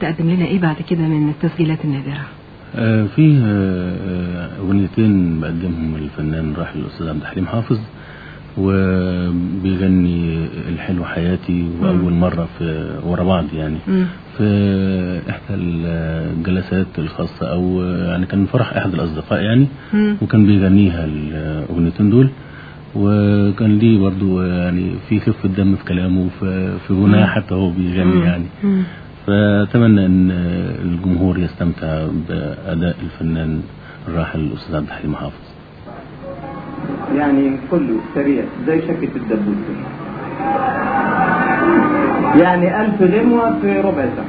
تقدم لنا ايه بعد كده من التسجيلات النادرة آه في آه، اغنيتين بقدمهم الفنان الراحل الاستاذ عبد الحليم حافظ وبيغني الحلو حياتي واول مره في ورا بعض يعني مم. في احدى الجلسات الخاصه او يعني كان فرح احد الاصدقاء يعني مم. وكان بيغنيها الاغنيتين دول وكان ليه برضو يعني في خفة دم في كلامه وفي في غناه حتى هو بيغني يعني مم. فأتمنى أن الجمهور يستمتع بأداء الفنان الراحل الأستاذ عبد الحليم حافظ يعني كله سريع زي شكة الدبوس كده. يعني ألف غنوة في ربع ساعة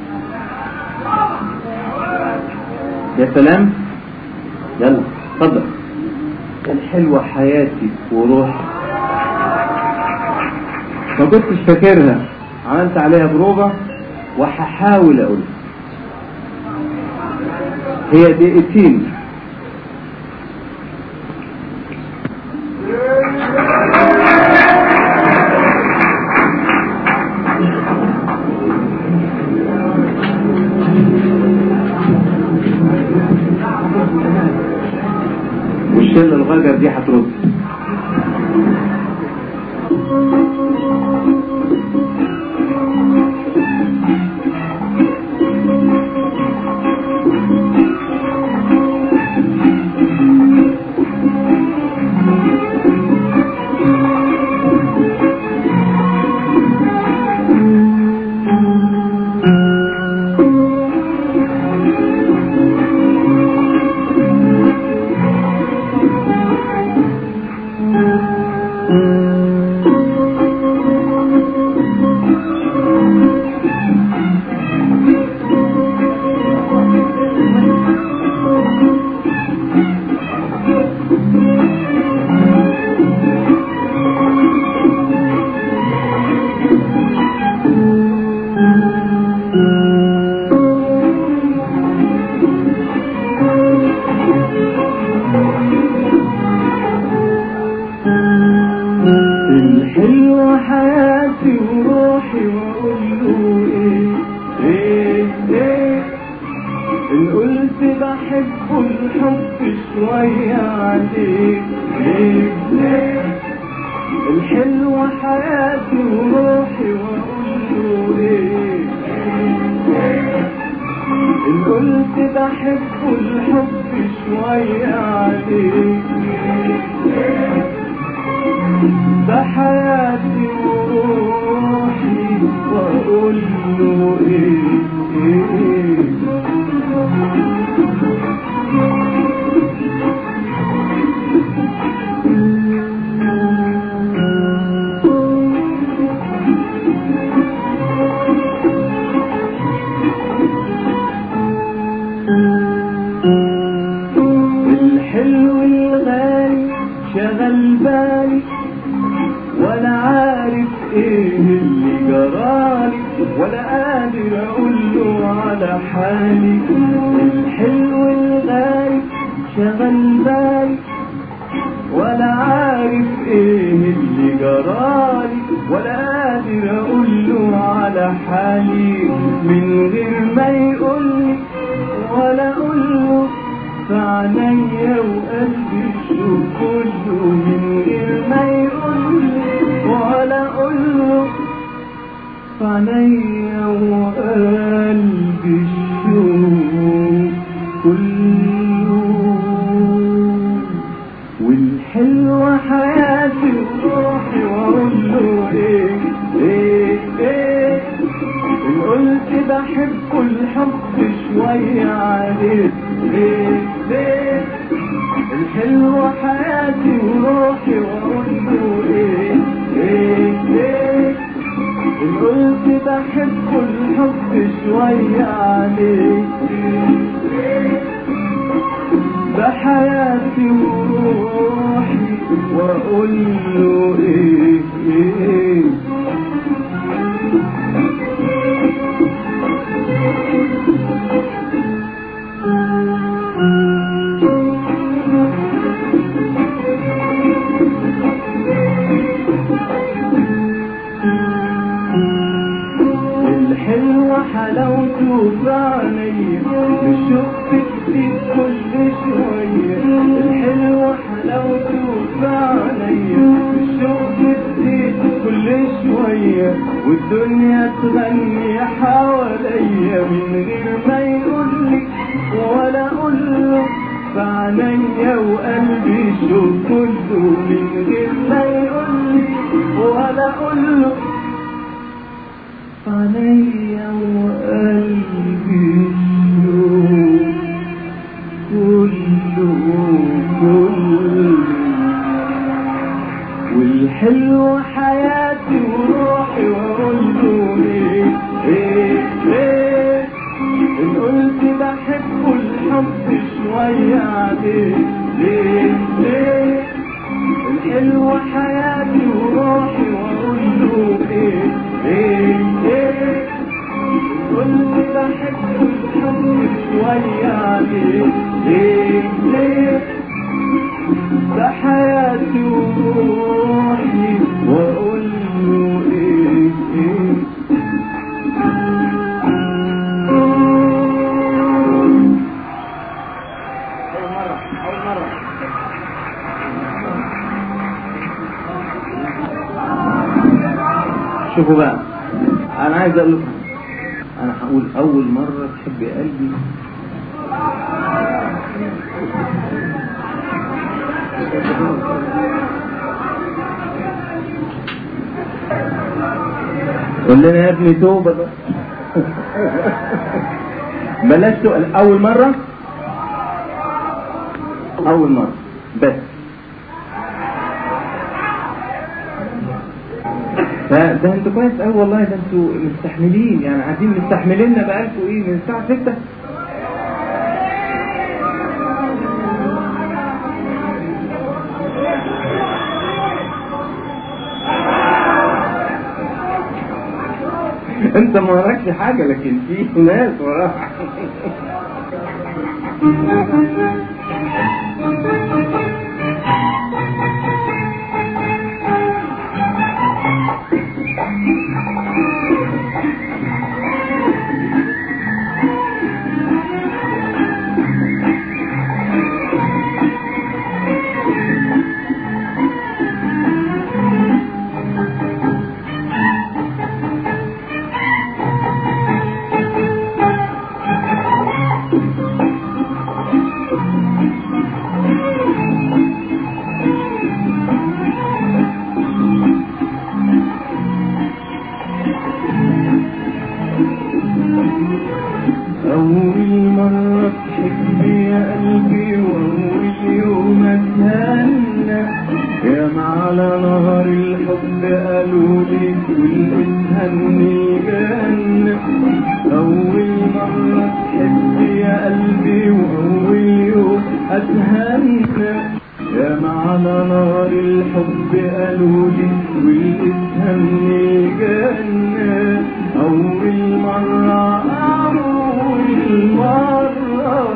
يا سلام يلا اتفضل الحلوة حياتي وروحي ما كنتش فاكرها عملت عليها بروفة وهحاول اقولها هي دقيقتين والشلة الغجر دي هترد الحلوة حياتي وروحي واقول له ايه ايه ايه ان قلت بحبه الحب شوية عليك ليه ليه الحلوة حياتي وروحي واقول له ايه إيه؟ ان قلت بحبه الحب شوية عليك ده حياتي وروحي واقول له ايه ايه الحلو الغالي شغل بالي ولا عارف ايه اللي جرالي ولا قادر اقول له على حالي الحلو الغالي شغل بالي ولا عارف ايه اللي جرالي ولا قادر اقول له على حالي من غير ما يقولي ولا اقول له فعليا وقلبي شو كله من غير ما يقولي ولا اقول له فعليا وقلبي شو كله والحلوة حياتي وروحي واقول له ايه ايه ايه ان قلت بحبه الحب شوية عليه ليه ليه الحلوة حياتي وروحي واقول له ايه ايه ايه ان قلت بحبه الحب شوية عليه ده حياتي وروحي واقول له ايه ايه الحلوة وحلاوته في عينيا الشوق بتزيد كل شوية الحلو حلاوته في عينيا الشوق بتزيد كل شوية والدنيا تغني حواليا من غير ما يقولي ولا أقوله فعليا وقلبي شوف كله من غير ما يقولي ولا أقوله عليا وقلبي الشوق كله كله والحلو حياتي وروحي واقول له ايه ايه ايه ان قلت بحبه الحب شوية عليه ليه ليه الحلو حياتي وروحي واقول له ايه ايه ايه قلت بحبه الحب شوية عليه ليه ليه ده حياتي وروحي واقول له ايه ايه أول مرة أول مرة شوفوا بقى أنا عايز أقول لكم أنا هقول أول مرة تحب قلبي قول لنا يا ابني توبة بقى بلاش سؤال أول مرة أول مرة بس فده انتوا كويس قوي والله ده انتوا مستحملين يعني قاعدين مستحمليننا بقالكوا ايه من الساعة 6 انت ما وراكش حاجة لكن في ناس وراها أول مرة تحب يا قلبي وأول يوم أتهنى يا على نهر الحب قالوا لي والمتهني جنة أول مرة تحب يا قلبي وأول يوم أتهنى يا على نار الحب قالوا لي والإتهمني جنة أول مرة أول مرة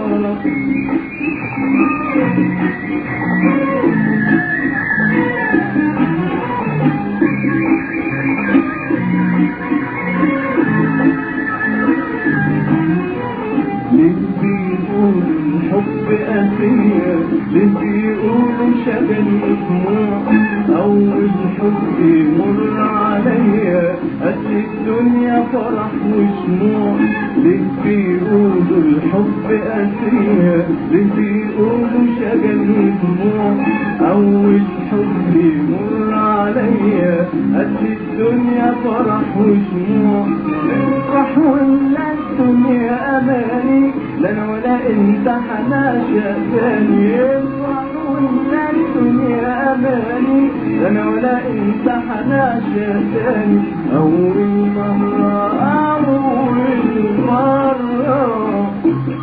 ليه بيقولوا الحب أسير ليه بيقولوا شغل دموع أول حب يمر عليا قد الدنيا فرح وشموع ليه بيقولوا الحب أسير ليه بيقولوا شغل دموع أول حب يمر عليا قد الدنيا فرح وشموع افرح ولا الدنيا أماني لا أنا ولا أنت حناشا تاني افرح ولا الدنيا أماني لا أنا ولا أنت حناشا تاني أول مرة أول مرة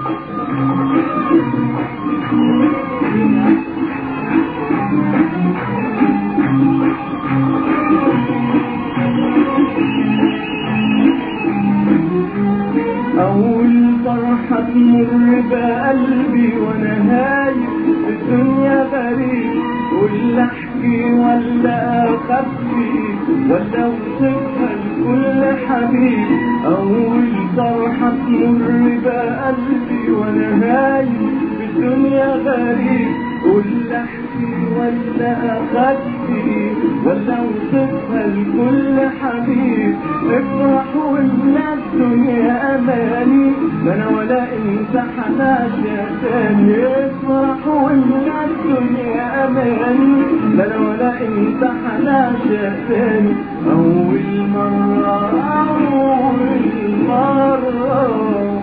أول فرحة تمر بقلبي وأنا هايب في الدنيا غريب ولا أحكي ولا أخبي ولا أوصفها لكل حبيب أول الفرحة تمر بقلبي وانا نايم في الدنيا غريب قول احكي ولا اخدتي ولا اوصفها لكل حبيب افرح واملا الدنيا اماني ده انا ولا انت حناشا تاني افرح واملا الدنيا اماني ده انا ولا انت حناشا تاني اول مرة اول مرة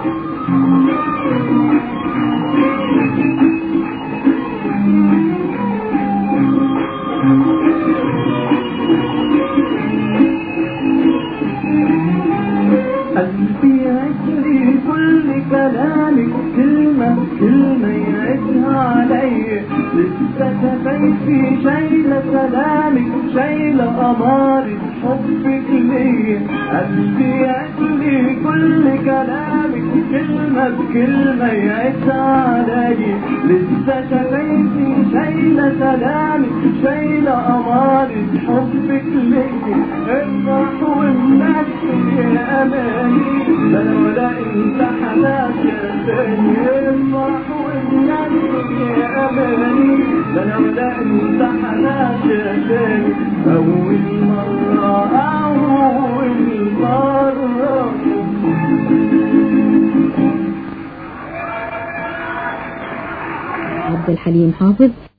قلبي يعجلي كل كلامك كلمة كلمة يعدها علي لسه شفايفي شايلة سلامك شايلة أمارة حبك ليا قلبي يعجلي كل كلامك كلمة بكلمة يعدها علي لسه شفايفي شايلة سلامك شايلة أمارة حبك ليا افرح والناس يا أماني بل ولا انت حلاك تاني افرح والناس يا أماني بل ولا انت حلاك تاني أول مرة أول مرة عبد الحليم حافظ